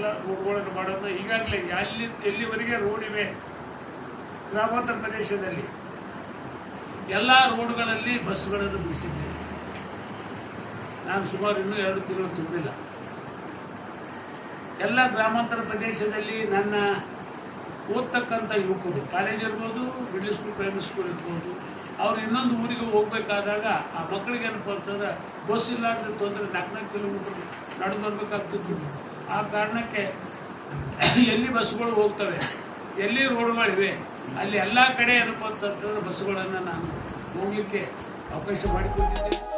ರೋಡ್ಗಳನ್ನು ಮಾಡೋದು ಈಗಾಗಲೇ ಎಲ್ಲಿ ಎಲ್ಲಿವರೆಗೆ ರೋಡ್ ಇವೆ ಗ್ರಾಮಾಂತರ ಪ್ರದೇಶದಲ್ಲಿ ಎಲ್ಲ ರೋಡ್ಗಳಲ್ಲಿ ಬಸ್ಗಳನ್ನು ಬಿಡಿಸಿದ್ದೇವೆ ನಾನು ಸುಮಾರು ಇನ್ನೂ ಎರಡು ತಿಂಗಳು ತುಂಬಿಲ್ಲ ಎಲ್ಲ ಗ್ರಾಮಾಂತರ ಪ್ರದೇಶದಲ್ಲಿ ನನ್ನ ಓದ್ತಕ್ಕಂಥ ಯುವಕರು ಕಾಲೇಜ್ ಇರ್ಬೋದು ಮಿಡ್ಲ್ ಸ್ಕೂಲ್ ಪ್ರೈಮರಿ ಸ್ಕೂಲ್ ಇರ್ಬೋದು ಅವ್ರು ಇನ್ನೊಂದು ಊರಿಗೆ ಹೋಗ್ಬೇಕಾದಾಗ ಆ ಮಕ್ಕಳಿಗೆ ಏನಪ್ಪ ಅಂತಂದ್ರೆ ಬಸ್ ಇಲ್ಲಾರ್ದ ತೊಂದರೆ ನಾಲ್ಕು ನಾಲ್ಕು ಕಿಲೋಮೀಟರ್ ನಡೆದು ಬರ್ಬೇಕಾಗ್ತಿತ್ತು ಆ ಕಾರಣಕ್ಕೆ ಎಲ್ಲಿ ಬಸ್ಗಳು ಹೋಗ್ತವೆ ಎಲ್ಲಿ ರೋಡ್ಗಳಿವೆ ಅಲ್ಲಿ ಎಲ್ಲ ಕಡೆ ಏನಪ್ಪ ಅಂತಂದ್ರೆ ಬಸ್ಗಳನ್ನು ನಾನು ಹೋಗಲಿಕ್ಕೆ ಅವಕಾಶ ಮಾಡಿಕೊಟ್ಟಿದ್ದೆ